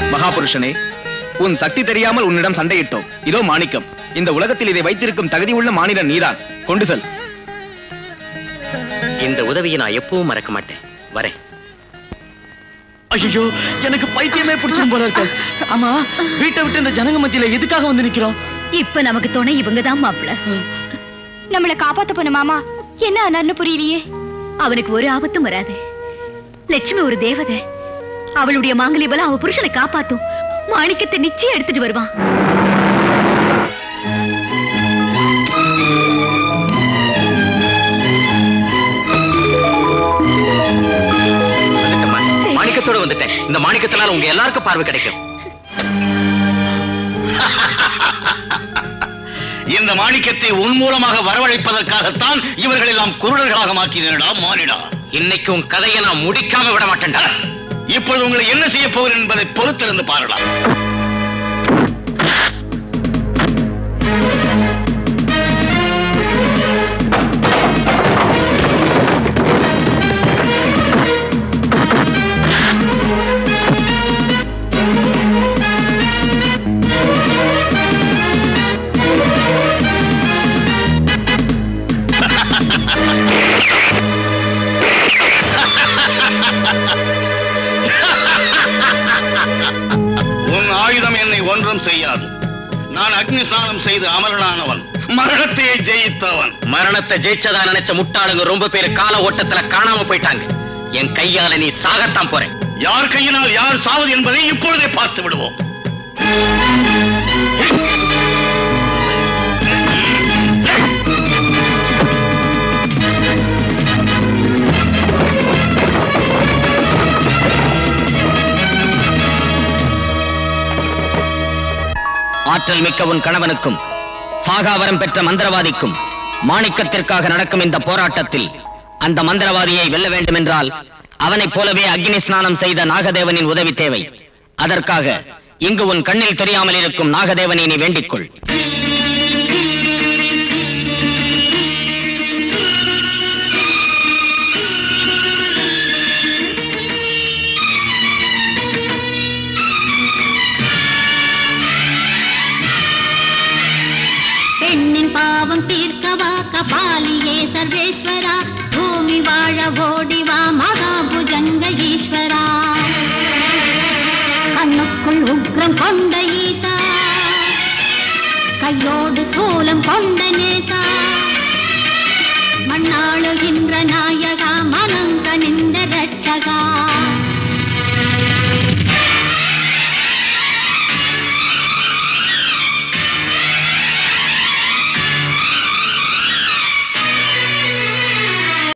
மகாபுருஷனே உன் சக்தி தெரியாமல் உன்னிடம் சண்டையிட்டோம் இதோ மாணிக்கம் இந்த உலகத்தில் இதை வைத்திருக்கும் தகுதி உள்ள மானிடன் நீதான் கொண்டு செல் இந்த உதவியை நான் எப்பவும் மறக்க மாட்டேன் வரேன் ஐயோ எனக்கு பைத்தியமே பிடிச்சிரும் போல இருக்கு ஆமா வீட்டை விட்டு இந்த ஜனங்க மத்தியில எதுக்காக வந்து நிக்கிறோம் இப்ப நமக்கு துணை இவங்க தான் மாப்பிள நம்மள காப்பாத்த போன மாமா என்ன ஆனார்னு புரியலையே அவனுக்கு ஒரு ஆபத்தும் வராது லட்சுமி ஒரு தேவதை அவளுடைய மாங்கல்ய பலம் அவ புருஷனை காப்பாத்தும் மாணிக்கத்தை நிச்சயம் எடுத்துட்டு வருவான் வந்துட்டேம்மா. மாணிக்கத்தோட வந்துட்டேன் இந்த மாணிக்கத்தினால உங்க எல்லாருக்கும் பார்வை கிடைக்கும் இந்த மாணிக்கத்தை உன் மூலமாக வரவழைப்பதற்காகத்தான் இவர்கள் எல்லாம் குருடர்களாக மாற்றினடா மானிடா இன்னைக்கு உன் கதையை நான் முடிக்காம விட மாட்டேன்டா இப்பொழுது உங்களை என்ன செய்ய போகிறேன் என்பதை பொறுத்திருந்து பாருடா உன் ஆயுதம் என்னை ஒன்றும் செய்யாது நான் அக்னி ஸ்நானம் செய்து அமரனானவன் மரணத்தையே ஜெயித்தவன் மரணத்தை ஜெயிச்சதா நினைச்ச முட்டாளுங்க ரொம்ப பேர் கால ஓட்டத்துல காணாம போயிட்டாங்க என் கையால நீ சாகத்தான் போறேன் யார் கையினால் யார் சாவது என்பதை இப்பொழுதே பார்த்து விடுவோம் ஆற்றல் மிக்க உன் கணவனுக்கும் சாகாவரம் பெற்ற மந்திரவாதிக்கும் மாணிக்கத்திற்காக நடக்கும் இந்த போராட்டத்தில் அந்த மந்திரவாதியை வெல்ல வேண்டுமென்றால் அவனைப் போலவே அக்னி ஸ்நானம் செய்த நாகதேவனின் உதவி தேவை அதற்காக இங்கு உன் கண்ணில் தெரியாமல் இருக்கும் நாகதேவனை நீ வேண்டிக்கொள் பெண்ணின் பாவம் தீர்க்கவா கபாலியே சர்வேஸ்வரா பூமி வாழ ஓடிவா மகாபுஜங்க ஈஸ்வரா கண்ணுக்குள் உக்ரம் கொண்ட ஈசா கையோடு சூலம் கொண்ட நேசா மண்ணாளுகின்ற நாயகா மனங்க நின்ற ரட்சகா